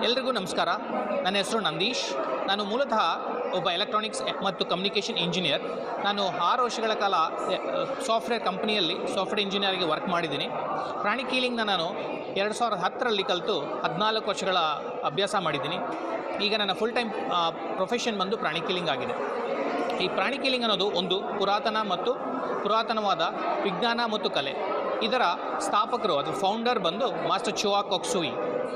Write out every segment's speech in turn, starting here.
ಎಲ್ರಿಗೂ ನಮಸ್ಕಾರ ನನ್ನ ಹೆಸರು ನಂದೀಶ್ ನಾನು ಮೂಲತಃ ಒಬ್ಬ ಎಲೆಕ್ಟ್ರಾನಿಕ್ಸ್ ಮತ್ತು ಕಮ್ಯುನಿಕೇಷನ್ ಇಂಜಿನಿಯರ್ ನಾನು ಆರು ವರ್ಷಗಳ ಕಾಲ ಸಾಫ್ಟ್ವೇರ್ ಕಂಪ್ನಿಯಲ್ಲಿ ಸಾಫ್ಟ್ವೇರ್ ಇಂಜಿನಿಯರ್ಗೆ ವರ್ಕ್ ಮಾಡಿದ್ದೀನಿ ಪ್ರಾಣಿ ಕೀಲಿಂಗ್ನ ನಾನು ಎರಡು ಸಾವಿರದ ಹತ್ತರಲ್ಲಿ ಕಲಿತು ಹದಿನಾಲ್ಕು ವರ್ಷಗಳ ಅಭ್ಯಾಸ ಮಾಡಿದ್ದೀನಿ ಈಗ ನನ್ನ ಫುಲ್ ಟೈಮ್ ಪ್ರೊಫೆಷನ್ ಬಂದು ಪ್ರಾಣಿ ಕೀಲಿಂಗ್ ಆಗಿದೆ ಈ ಪ್ರಾಣಿ ಕೀಲಿಂಗ್ ಅನ್ನೋದು ಒಂದು ಪುರಾತನ ಮತ್ತು ಪುರಾತನವಾದ ವಿಜ್ಞಾನ ಮತ್ತು ಕಲೆ ಇದರ ಸ್ಥಾಪಕರು ಅಥವಾ ಫೌಂಡರ್ ಬಂದು ಮಾಸ್ಟರ್ ಚುವಾ ಕೊಕ್ಸುಯಿ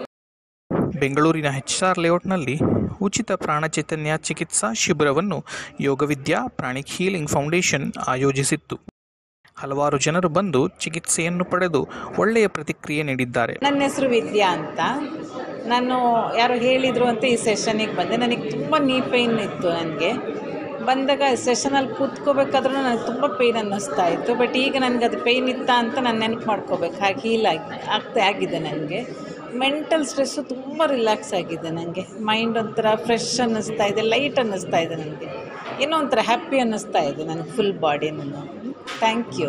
ಬೆಂಗಳೂರಿನ ಎಚ್ ಆರ್ ಲೇಔಟ್ನಲ್ಲಿ ಉಚಿತ ಪ್ರಾಣಚೈತನ್ಯ ಚಿಕಿತ್ಸಾ ಶಿಬಿರವನ್ನು ಯೋಗವಿದ್ಯಾ ಪ್ರಾಣಿಕ್ ಹೀಲಿಂಗ್ ಫೌಂಡೇಶನ್ ಆಯೋಜಿಸಿತ್ತು ಹಲವಾರು ಜನರು ಬಂದು ಚಿಕಿತ್ಸೆಯನ್ನು ಪಡೆದು ಒಳ್ಳೆಯ ಪ್ರತಿಕ್ರಿಯೆ ನೀಡಿದ್ದಾರೆ ನನ್ನ ಹೆಸರು ವಿದ್ಯಾ ಅಂತ ನಾನು ಯಾರೋ ಹೇಳಿದರು ಅಂತ ಈ ಸೆಷನಿಗೆ ಬಂದೆ ನನಗೆ ತುಂಬ ನೀ ಪೇಯ್ನ್ ಇತ್ತು ನನಗೆ ಬಂದಾಗ ಸೆಷನಲ್ಲಿ ಕೂತ್ಕೋಬೇಕಾದ್ರೂ ನನಗೆ ತುಂಬ ಪೇಯ್ನ್ ಅನ್ನಿಸ್ತಾ ಇತ್ತು ಬಟ್ ಈಗ ನನಗೆ ಅದು ಪೇಯ್ನ್ ಇತ್ತಾ ಅಂತ ನಾನು ನೆನಪು ಮಾಡ್ಕೋಬೇಕು ಹಾಗೆ ಹೀಲ್ ಆಗಿ ಆಗ್ತಾ ಆಗಿದೆ ನನಗೆ ಮೆಂಟಲ್ ಸ್ಟ್ರೆಸ್ಸು ತುಂಬ ರಿಲ್ಯಾಕ್ಸ್ ಆಗಿದೆ ನನಗೆ ಮೈಂಡ್ ಒಂಥರ ಫ್ರೆಶ್ ಅನ್ನಿಸ್ತಾ ಇದೆ ಲೈಟ್ ಅನ್ನಿಸ್ತಾ ಇದೆ ನನಗೆ ಏನೋ ಒಂಥರ ಹ್ಯಾಪಿ ಅನ್ನಿಸ್ತಾ ಇದೆ ನನಗೆ ಫುಲ್ ಬಾಡಿನೂ ಥ್ಯಾಂಕ್ ಯು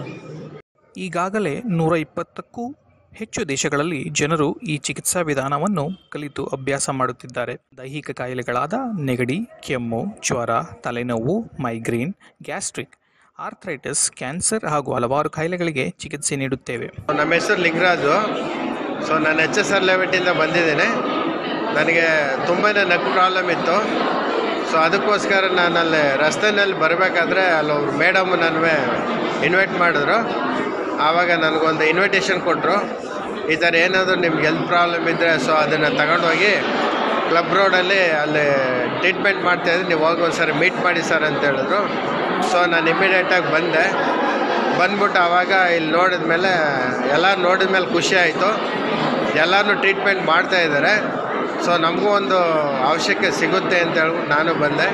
ಈಗಾಗಲೇ ನೂರ ಇಪ್ಪತ್ತಕ್ಕೂ ಹೆಚ್ಚು ದೇಶಗಳಲ್ಲಿ ಜನರು ಈ ಚಿಕಿತ್ಸಾ ವಿಧಾನವನ್ನು ಕಲಿತು ಅಭ್ಯಾಸ ಮಾಡುತ್ತಿದ್ದಾರೆ ದೈಹಿಕ ಕಾಯಿಲೆಗಳಾದ ನೆಗಡಿ ಕೆಮ್ಮು ಜ್ವರ ತಲೆನೋವು ಮೈಗ್ರೇನ್ ಗ್ಯಾಸ್ಟ್ರಿಕ್ ಆರ್ಥ್ರೈಟಿಸ್ ಕ್ಯಾನ್ಸರ್ ಹಾಗೂ ಹಲವಾರು ಕಾಯಿಲೆಗಳಿಗೆ ಚಿಕಿತ್ಸೆ ನೀಡುತ್ತೇವೆ ನಮ್ಮ ಹೆಸರು ಲಿಂಗರಾಜು ಸೊ ನಾನು ಎಚ್ ಎಸ್ ಆರ್ ಲೆವೆಟಿಂದ ಬಂದಿದ್ದೇನೆ ನನಗೆ ತುಂಬಾ ನೆಕ್ ಪ್ರಾಬ್ಲಮ್ ಇತ್ತು ಸೊ ಅದಕ್ಕೋಸ್ಕರ ನಾನು ಅಲ್ಲಿ ರಸ್ತೆನಲ್ಲಿ ಬರಬೇಕಾದ್ರೆ ಅಲ್ಲೊಬ್ರು ಮೇಡಮ್ ನನಗೆ ಇನ್ವೈಟ್ ಮಾಡಿದ್ರು ಆವಾಗ ನನಗೊಂದು ಇನ್ವಿಟೇಷನ್ ಕೊಟ್ಟರು ಈ ಥರ ಏನಾದರೂ ನಿಮ್ಗೆ ಹೆಲ್ತ್ ಪ್ರಾಬ್ಲಮ್ ಇದ್ದರೆ ಸೊ ಅದನ್ನು ತಗೊಂಡೋಗಿ ಕ್ಲಬ್ ರೋಡಲ್ಲಿ ಅಲ್ಲಿ ಟ್ರೀಟ್ಮೆಂಟ್ ಮಾಡ್ತಾಯಿದ್ರೆ ನೀವು ಹೋಗಿ ಒಂದು ಸರಿ ಮೀಟ್ ಮಾಡಿ ಸರ್ ಅಂತ ಹೇಳಿದ್ರು ಸೊ ನಾನು ಇಮಿಡಿಯೇಟಾಗಿ ಬಂದೆ ಬಂದ್ಬಿಟ್ಟು ಆವಾಗ ಇಲ್ಲಿ ನೋಡಿದ ಮೇಲೆ ಎಲ್ಲ ನೋಡಿದ ಮೇಲೆ ಖುಷಿ ಆಯಿತು ಎಲ್ಲರೂ ಟ್ರೀಟ್ಮೆಂಟ್ ಮಾಡ್ತಾ ಇದ್ದಾರೆ ಸೊ ನಮಗೂ ಒಂದು ಅವಶ್ಯಕ ಸಿಗುತ್ತೆ ಅಂತ ಹೇಳ್ಬಿಟ್ಟು ನಾನು ಬಂದೆ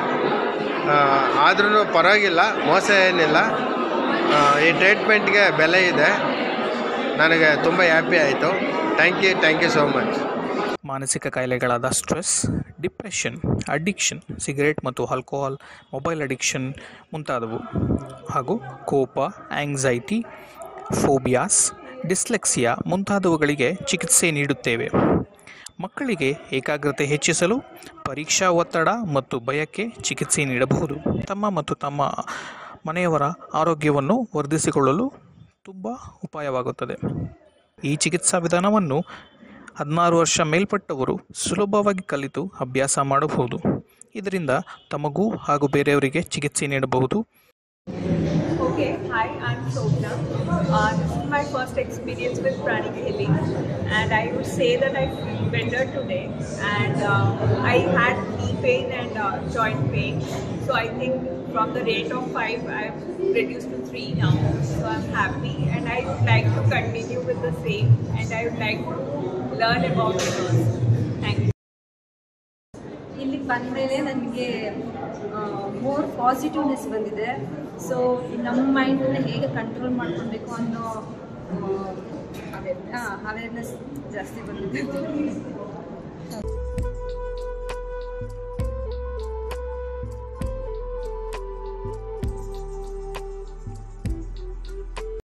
ಆದ್ರೂ ಪರವಾಗಿಲ್ಲ ಮೋಸ ಏನಿಲ್ಲ ಆ, ಈ ಟ್ರೀಟ್ಮೆಂಟ್ಗೆ ಬೆಲೆ ಇದೆ ನನಗೆ ತುಂಬ ಹ್ಯಾಪಿ ಆಯಿತು thank you thank you so much ಮಾನಸಿಕ ಕಾಯಿಲೆಗಳಾದ ಸ್ಟ್ರೆಸ್ ಡಿಪ್ರೆಷನ್ ಅಡಿಕ್ಷನ್ ಸಿಗರೇಟ್ ಮತ್ತು ಆಲ್ಕೋಹಾಲ್ ಮೊಬೈಲ್ ಅಡಿಕ್ಷನ್ ಮುಂತಾದವು ಹಾಗೂ ಕೋಪ ಆಂಗ್ಸೈಟಿ ಫೋಬಿಯಾಸ್ ಡಿಸ್ಲೆಕ್ಸಿಯಾ ಮುಂತಾದವುಗಳಿಗೆ ಚಿಕಿತ್ಸೆ ನೀಡುತ್ತೇವೆ ಮಕ್ಕಳಿಗೆ ಏಕಾಗ್ರತೆ ಹೆಚ್ಚಿಸಲು ಪರೀಕ್ಷಾ ಒತ್ತಡ ಮತ್ತು ಭಯಕ್ಕೆ ಚಿಕಿತ್ಸೆ ನೀಡಬಹುದು ತಮ್ಮ ಮತ್ತು ತಮ್ಮ ಮನೆಯವರ ಆರೋಗ್ಯವನ್ನು ವರ್ಧಿಸಿಕೊಳ್ಳಲು ತುಂಬ ಉಪಾಯವಾಗುತ್ತದೆ ಈ ಚಿಕಿತ್ಸಾ ವಿಧಾನವನ್ನು ಹದಿನಾರು ವರ್ಷ ಮೇಲ್ಪಟ್ಟವರು ಸುಲಭವಾಗಿ ಕಲಿತು ಅಭ್ಯಾಸ ಮಾಡಬಹುದು ಇದರಿಂದ ತಮಗೂ ಹಾಗೂ ಬೇರೆಯವರಿಗೆ ಚಿಕಿತ್ಸೆ ನೀಡಬಹುದು Okay, hi, I'm Shobna. Uh, this is my first experience with pranic healing, and I would say that I feel better today. And uh, I had knee pain and uh, joint pain, so I think from the rate of five, I've reduced to three now. So I'm happy, and I would like to continue with the same, and I would like to learn about it also. Thank you. ಇಲ್ಲಿಗೆ ಬಂದಮೇಲೆ ನನಗೆ more positiveness ಬಂದಿದೆ so ನಮ್ಮ ಮೈಂಡನ್ನ ಹೇಗೆ control ಮಾಡ್ಕೊಳ್ಬೇಕು ಅನ್ನೋ awareness ಜಾಸ್ತಿ ಬಂದಿದೆ